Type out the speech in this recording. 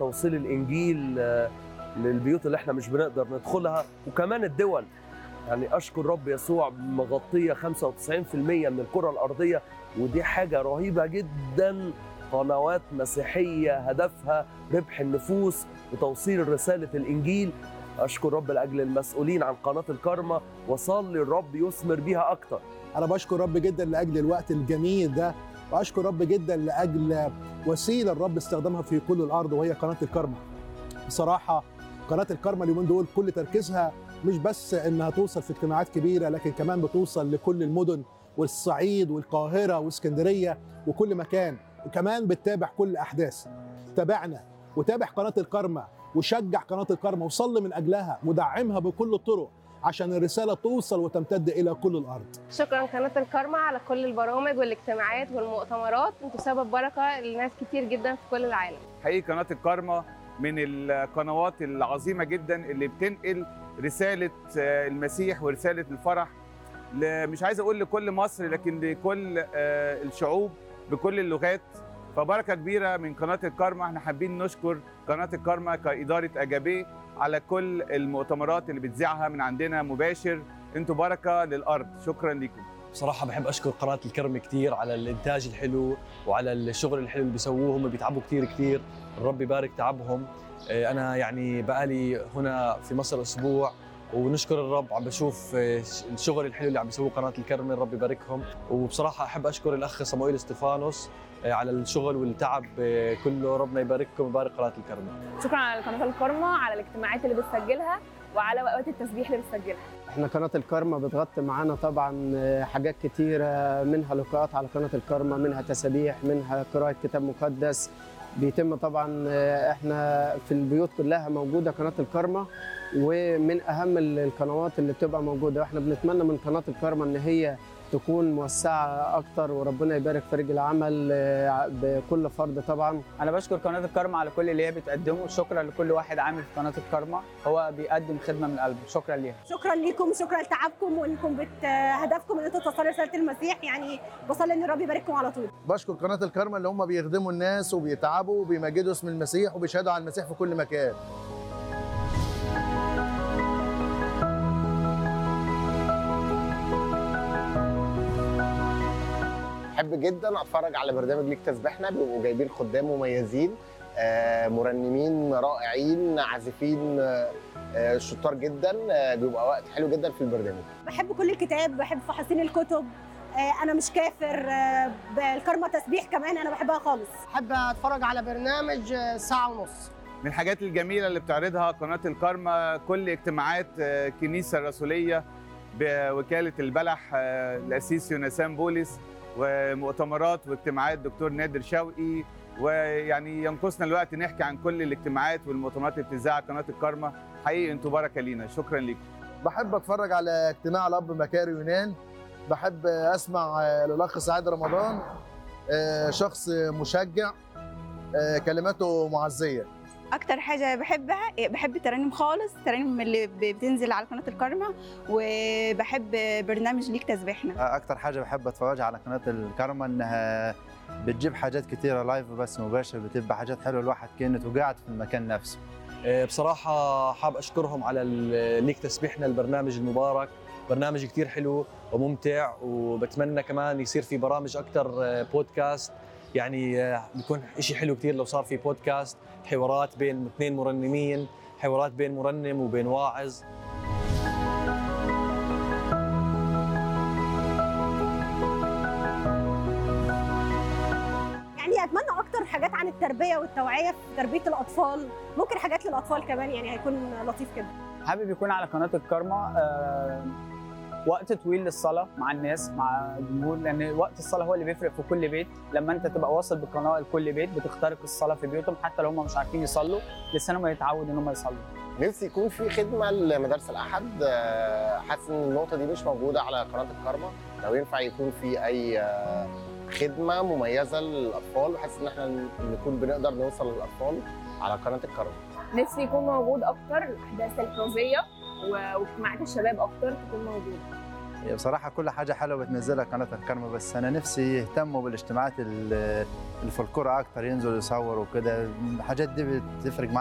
توصيل الانجيل آه، للبيوت اللي احنا مش بنقدر ندخلها وكمان الدول يعني اشكر رب يسوع مغطيه 95% من الكره الارضيه ودي حاجه رهيبه جدا قنوات مسيحيه هدفها ربح النفوس وتوصيل رساله الانجيل اشكر رب لاجل المسؤولين عن قناه الكرمه وصلي الرب يثمر بيها اكتر انا بشكر رب جدا لاجل الوقت الجميل ده واشكر رب جدا لاجل وسيله الرب استخدمها في كل الارض وهي قناه الكرمه بصراحه قناه الكرمه اليومين دول كل تركيزها مش بس انها توصل في اجتماعات كبيره لكن كمان بتوصل لكل المدن والصعيد والقاهره واسكندريه وكل مكان وكمان بتتابع كل الاحداث تابعنا وتابع قناه الكرمه وشجع قناه الكرمه وصلي من اجلها ودعمها بكل الطرق عشان الرساله توصل وتمتد الى كل الارض شكرا قناة الكرمة على كل البرامج والاجتماعات والمؤتمرات انتوا سبب بركة لناس كتير جدا في كل العالم حقيقي قناه الكارما من القنوات العظيمه جدا اللي بتنقل رساله آه، المسيح ورساله الفرح ل- مش عايز اقول لكل مصر لكن لكل آه، الشعوب بكل اللغات فبركه كبيره من قناه الكارما احنا حابين نشكر قناه الكارما كاداره اجابيه على كل المؤتمرات اللي بتذيعها من عندنا مباشر انتوا بركه للارض شكرا لكم بصراحة بحب أشكر قناة الكرم كتير على الإنتاج الحلو وعلى الشغل الحلو اللي بيسووه هم بيتعبوا كتير كتير الرب يبارك تعبهم آه، أنا يعني بقالي هنا في مصر أسبوع ونشكر الرب عم بشوف آه، الشغل الحلو اللي عم بيسووه قناة الكرم الرب يباركهم وبصراحة أحب أشكر الأخ صموئيل استفانوس آه، على الشغل والتعب آه، كله ربنا يبارككم ويبارك قناة الكرم شكرا على قناه الكرمه على الاجتماعات اللي بتسجلها وعلى اوقات التسبيح اللي بتسجلها احنا قناة الكرمة بتغطي معانا طبعا آه، حاجات كتيرة منها لقاءات على قناة الكرمة منها تسابيح منها قراءة كتاب مقدس بيتم طبعا آه، احنا في البيوت كلها موجودة قناة الكرمة ومن اهم ال- القنوات اللي بتبقى موجودة واحنا بنتمنى من قناة الكرمة ان هي تكون موسعة اكتر وربنا يبارك في رجل العمل آه، بكل فرد طبعا انا بشكر قناه الكرمة على كل اللي هي بتقدمه شكرا لكل واحد عامل في قناه الكرمة هو بيقدم خدمه من قلبه شكرا ليها شكرا ليكم شكرا لتعبكم وانكم بت... هدفكم ان انتوا توصلوا رساله المسيح يعني بصلي ان الرب يبارككم على طول بشكر قناه الكرمة اللي هم بيخدموا الناس وبيتعبوا وبيمجدوا اسم المسيح وبيشهدوا على المسيح في كل مكان بحب جدا اتفرج على برنامج ليك تسبيحنا بيبقوا جايبين خدام مميزين آه، مرنمين رائعين عازفين آه، آه، شطار جدا آه، بيبقى وقت حلو جدا في البرنامج بحب كل الكتاب بحب فحاصين الكتب آه، انا مش كافر آه، بالكرمه تسبيح كمان انا بحبها خالص احب اتفرج على برنامج ساعه ونص من الحاجات الجميله اللي بتعرضها قناه الكارما كل اجتماعات آه، الكنيسه الرسوليه بوكاله البلح آه، الاسيس يونسان بولس ومؤتمرات واجتماعات دكتور نادر شوقي ويعني ينقصنا الوقت نحكي عن كل الاجتماعات والمؤتمرات اللي بتذاع على قناه الكارما حقيقي انتوا بركه لينا شكرا لكم بحب اتفرج على اجتماع الاب مكاري يونان بحب اسمع آه، للاخ سعيد رمضان آه، شخص مشجع آه، كلماته معزيه اكتر حاجه بحبها بحب الترانيم خالص الترانيم اللي بتنزل على قناه الكرمه وبحب برنامج ليك تسبيحنا اكتر حاجه بحب اتفرجها على قناه الكرمه انها بتجيب حاجات كتيره لايف بس مباشر بتبقى حاجات حلوه الواحد كانت وقاعد في المكان نفسه آه، بصراحة حاب أشكرهم على ال- ليك تسبيحنا البرنامج المبارك برنامج كتير حلو وممتع وبتمنى كمان يصير في برامج أكتر آه، بودكاست يعني آه، بيكون إشي حلو كتير لو صار في بودكاست حوارات بين اثنين مرنمين حوارات بين مرنم وبين واعظ يعني اتمنى اكتر حاجات عن التربيه والتوعيه في تربيه الاطفال ممكن حاجات للاطفال كمان يعني هيكون لطيف كده حابب يكون على قناه الكرمة آه، وقت طويل للصلاه مع الناس مع الجمهور لان وقت الصلاه هو اللي بيفرق في كل بيت لما انت تبقى واصل بالقناه لكل بيت بتخترق الصلاه في بيوتهم حتى لو هم مش عارفين يصلوا لسانهم يتعود ان هم يصلوا نفسي يكون في خدمه لمدارس الاحد آه، حاسس ان النقطه دي مش موجوده على قناه الكرمه لو ينفع يكون في اي آه، خدمه مميزه للاطفال وحاسس ان احنا نكون بنقدر نوصل للاطفال على قناه الكرمه نفسي يكون موجود اكتر الاحداث الكروزيه و- واجتماعات الشباب اكتر تكون موجوده هي بصراحه كل حاجه حلوه بتنزلها قناه الكرمه بس انا نفسي يهتموا بالاجتماعات ال- الفولكلور اكتر ينزلوا يصوروا كده الحاجات دي بتفرق معايا